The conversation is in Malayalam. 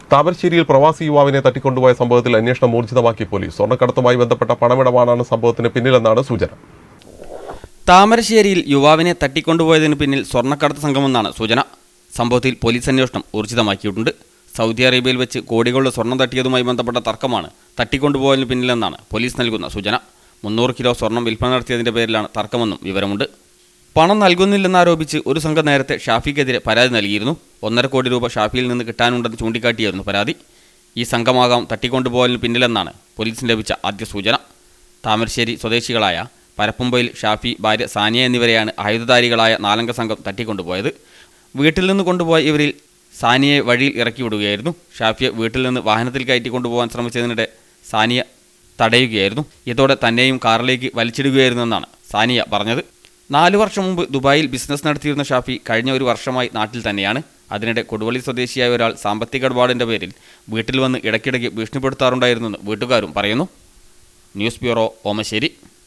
താമരശ്ശേരിയിൽ പ്രവാസി യുവാവിനെ തട്ടിക്കൊണ്ടുപോയ സംഭവത്തിൽ അന്വേഷണം ഊർജിതമാക്കി പോലീസ് സ്വർണ്ണക്കടത്തുമായി ബന്ധപ്പെട്ട പണമിടപാടാണ് സംഭവത്തിന് പിന്നിലെന്നാണ് സൂചന താമരശ്ശേരിയിൽ യുവാവിനെ തട്ടിക്കൊണ്ടുപോയതിന് പിന്നിൽ സ്വർണ്ണക്കടത്ത് സംഘമെന്നാണ് സൂചന സംഭവത്തിൽ പോലീസ് അന്വേഷണം ഊർജിതമാക്കിയിട്ടുണ്ട് സൗദി അറേബ്യയിൽ വെച്ച് കോടികളുടെ സ്വർണം തട്ടിയതുമായി ബന്ധപ്പെട്ട തർക്കമാണ് തട്ടിക്കൊണ്ടുപോയതിന് പിന്നിലെന്നാണ് പോലീസ് നൽകുന്ന സൂചന മുന്നൂറ് കിലോ സ്വർണം വിൽപ്പന നടത്തിയതിന്റെ പേരിലാണ് തർക്കമെന്നും വിവരമുണ്ട് പണം നൽകുന്നില്ലെന്നാരോപിച്ച് ഒരു സംഘം നേരത്തെ ഷാഫിക്കെതിരെ പരാതി നൽകിയിരുന്നു ഒന്നര കോടി രൂപ ഷാഫിയിൽ നിന്ന് കിട്ടാനുണ്ടെന്ന് ചൂണ്ടിക്കാട്ടിയായിരുന്നു പരാതി ഈ സംഘമാകാം തട്ടിക്കൊണ്ടുപോയതിന് പിന്നിലെന്നാണ് പോലീസിന് ലഭിച്ച ആദ്യ സൂചന താമരശ്ശേരി സ്വദേശികളായ പരപ്പുമ്പയിൽ ഷാഫി ഭാര്യ സാനിയ എന്നിവരെയാണ് ആയുധധാരികളായ നാലംഗ സംഘം തട്ടിക്കൊണ്ടുപോയത് വീട്ടിൽ നിന്ന് കൊണ്ടുപോയ ഇവരിൽ സാനിയെ വഴിയിൽ ഇറക്കി വിടുകയായിരുന്നു ഷാഫിയെ വീട്ടിൽ നിന്ന് വാഹനത്തിൽ കയറ്റി കൊണ്ടുപോകാൻ ശ്രമിച്ചതിനിടെ സാനിയ തടയുകയായിരുന്നു ഇതോടെ തന്നെയും കാറിലേക്ക് വലിച്ചിടുകയായിരുന്നെന്നാണ് സാനിയ പറഞ്ഞത് നാലു വർഷം മുമ്പ് ദുബായിൽ ബിസിനസ് നടത്തിയിരുന്ന ഷാഫി കഴിഞ്ഞ ഒരു വർഷമായി നാട്ടിൽ തന്നെയാണ് അതിനിടെ കൊടുവള്ളി സ്വദേശിയായ ഒരാൾ സാമ്പത്തിക ഇടപാടിന്റെ പേരിൽ വീട്ടിൽ വന്ന് ഇടയ്ക്കിടയ്ക്ക് ഭീഷണിപ്പെടുത്താറുണ്ടായിരുന്നെന്ന് വീട്ടുകാരും പറയുന്നു ന്യൂസ് ബ്യൂറോ ഓമശ്ശേരി